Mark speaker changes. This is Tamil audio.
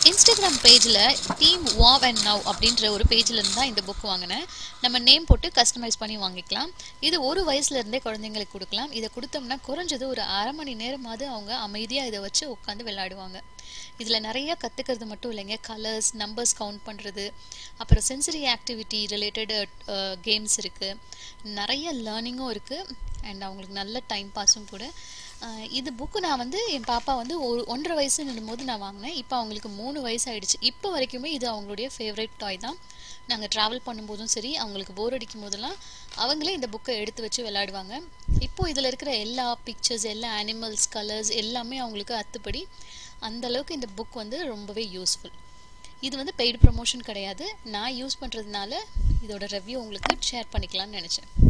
Speaker 1: இன்ஸ்டாகிராம் பேஜில் டீம் வாவ் அண்ட் நவ் அப்படின்ற ஒரு பேஜில் இருந்து தான் இந்த புக் வாங்கினேன் நம்ம நேம் போட்டு கஸ்டமைஸ் பண்ணி வாங்கிக்கலாம் இது ஒரு வயசுலேருந்தே குழந்தைங்களுக்கு கொடுக்கலாம் இதை கொடுத்தோம்னா குறைஞ்சது ஒரு அரை மணி நேரமாவது அவங்க அமைதியாக இதை வச்சு உட்காந்து விளையாடுவாங்க இதில் நிறைய கற்றுக்கிறது மட்டும் இல்லைங்க கலர்ஸ் நம்பர்ஸ் கவுண்ட் பண்ணுறது அப்புறம் சென்சரி ஆக்டிவிட்டி ரிலேட்டட் கேம்ஸ் இருக்குது நிறைய லேர்னிங்கும் இருக்குது அண்ட் அவங்களுக்கு நல்ல டைம் பாஸும் கூட அஹ் இது புக்கு நான் வந்து என் பாப்பா வந்து ஒரு ஒன்றரை வயசுன்னும் போது நான் வாங்கினேன் இப்போ அவங்களுக்கு மூணு வயசு ஆயிடுச்சு இப்போ வரைக்குமே இது அவங்களுடைய ஃபேவரட் டாய் தான் நாங்கள் ட்ராவல் பண்ணும்போதும் சரி அவங்களுக்கு போர் அடிக்கும் போதெல்லாம் அவங்களே இந்த புக்கை எடுத்து வச்சு விளையாடுவாங்க இப்போ இதில் இருக்கிற எல்லா பிக்சர்ஸ் எல்லா அனிமல்ஸ் கலர்ஸ் எல்லாமே அவங்களுக்கு அத்துப்படி அந்த அளவுக்கு இந்த புக் வந்து ரொம்பவே யூஸ்ஃபுல் இது வந்து பெய்டு ப்ரமோஷன் கிடையாது நான் யூஸ் பண்ணுறதுனால இதோட ரிவ்யூ உங்களுக்கு ஷேர் பண்ணிக்கலாம்னு நினச்சேன்